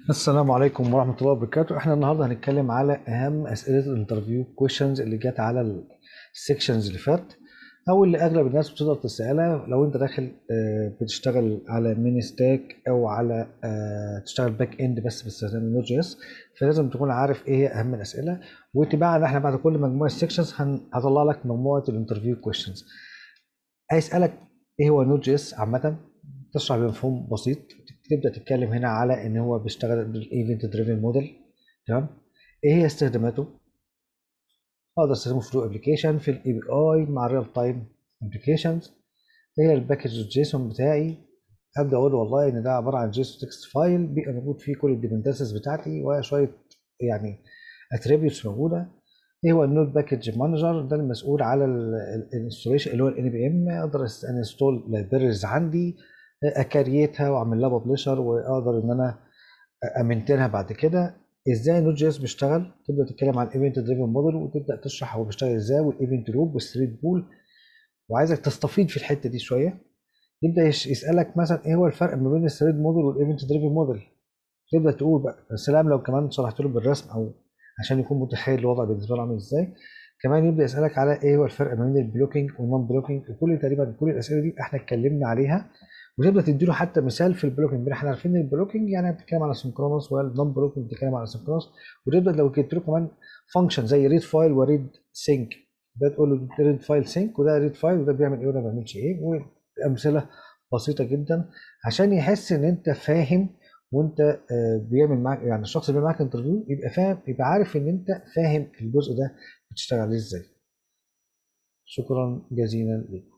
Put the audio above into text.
السلام عليكم ورحمة الله وبركاته احنا النهاردة هنتكلم على أهم أسئلة الانترفيو كويشنز اللي جت على السكشنز اللي فات أو اللي أغلب الناس بتقدر تسألها لو أنت داخل آه، بتشتغل على ميني ستاك أو على آه، تشتغل باك إند بس باستخدام النود جي اس فلازم تكون عارف إيه هي أهم الأسئلة واتباعا احنا بعد كل مجموعة سكشنز هطلع لك مجموعة الانترفيو كويشنز هيسألك إيه هو نود جي اس عامة تشرح بمفهوم بسيط تبدا تتكلم هنا على ان هو بيشتغل بالايفنت دريفن موديل تمام ايه هي استخداماته اقدر استخدمه في رو ابلكيشن في الاي بي اي مع الريال تايم ابلكيشنز ايه هي الباكج الجيسون بتاعي ابدا اقول والله ان ده عباره عن جيسون تكست فايل بيبقى موجود فيه كل الديبندنسز بتاعتي وشويه يعني اتريبيوتس موجوده ايه هو النود باكج مانجر ده المسؤول على الانستوليشن اللي هو الان بي ام اقدر انستول لايبريز عندي اكريتها واعمل لها ببلشر واقدر ان انا امنتنها بعد كده ازاي نوت جي اس بيشتغل تبدا تتكلم عن ايفنت دريفن موديل وتبدا تشرح هو بيشتغل ازاي والايفنت لوب والثريد بول وعايزك تستفيد في الحته دي شويه يبدا يسالك مثلا ايه هو الفرق ما بين الثريد موديل والايفنت دريفن موديل تبدا تقول بقى السلام لو كمان شرحت له بالرسم او عشان يكون متخيل الوضع بالنسبه له عامل ازاي كمان يبدا يسالك على ايه هو الفرق ما بين البلوكينج والنون بلوكينج وكل تقريبا كل الاسئله دي احنا اتكلمنا عليها وتبدا تديله حتى مثال في البلوكينج احنا عارفين البلوكينج يعني بتتكلم على سنكرونس والنون بلوكينج بتتكلم على سنكرونس وتبدا لو جبت له كمان فانكشن زي ريد فايل وريد سينك ده تقول له ريد فايل سينك وده ريد فايل وده بيعمل ايه وده ما بيعملش ايه وامثله بسيطه جدا عشان يحس ان انت فاهم وانت بيعمل معاك يعني الشخص اللي معاك انترفيو يبقى فاهم يبقى عارف ان انت فاهم الجزء ده بتشتغل عليه ازاي شكرا جزيلا لكم